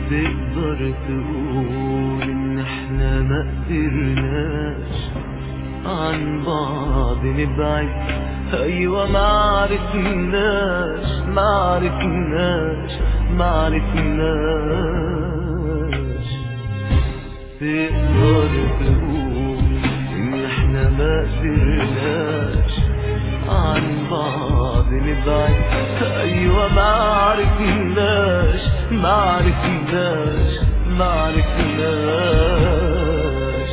تقدر تقول ان احنا ما قدرناش عن بعض نبعد ايوه ما عرفناش ما عرفناش ما عرفناش تقدر تقول ان احنا ما قدرناش عن بعض نبعد ايوه ما عرفناش ما عرفناش ما عرفناش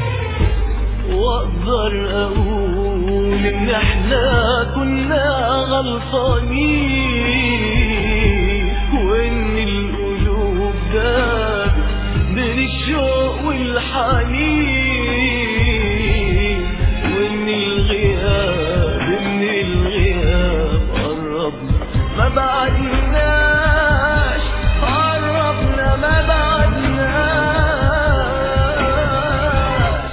واقدر اقول ان احنا كنا غلطانين وان القلوب دابت من الشوق والحنين وان الغياب ان الغياب قربنا ما بعدناش قربنا ما بعدناش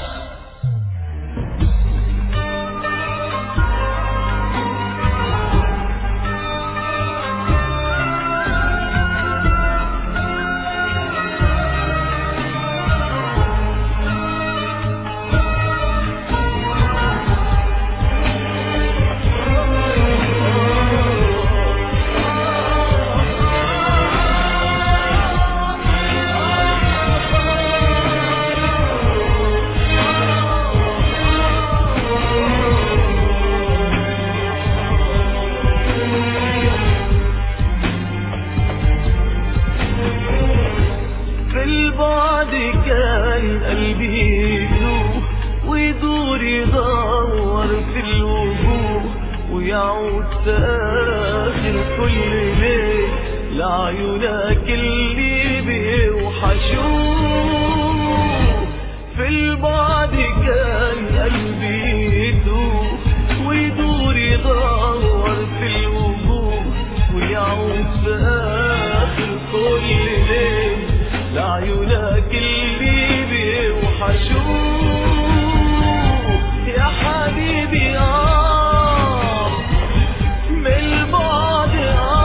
في البعد كان قلبي يدوب ويدور يدور في الوجوه ويعود تآخر كل ليل لعيونك اللي بيوحشوه في البعد كان قلبي يدوب ويدور يدور في الوجوه ويعود تآخر كل ليل لعيونك اللي بيوحشوه يا حبيبي آه من البعد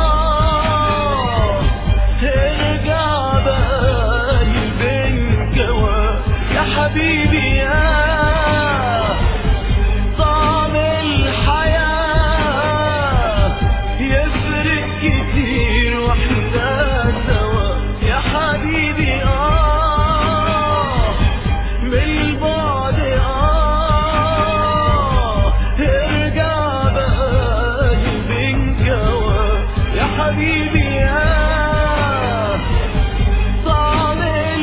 آه ارجع بقى بين جوا يا حبيبي يا طعم الحياة يفرق كتير واحنا سوا يا حبيبي آه من البعد آه ارجع بقى بين جوا يا حبيبي يا طعم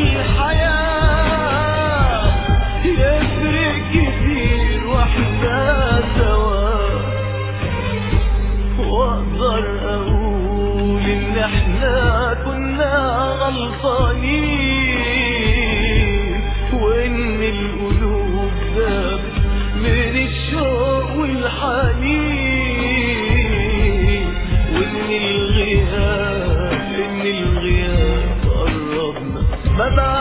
الحياة يفرق كتير واحنا سوا واقدر اقول ان احنا كنا غلطانين وان القلوب ذابت من الشوق والحنين وان الغياب ان الغياب قربنا ما بعد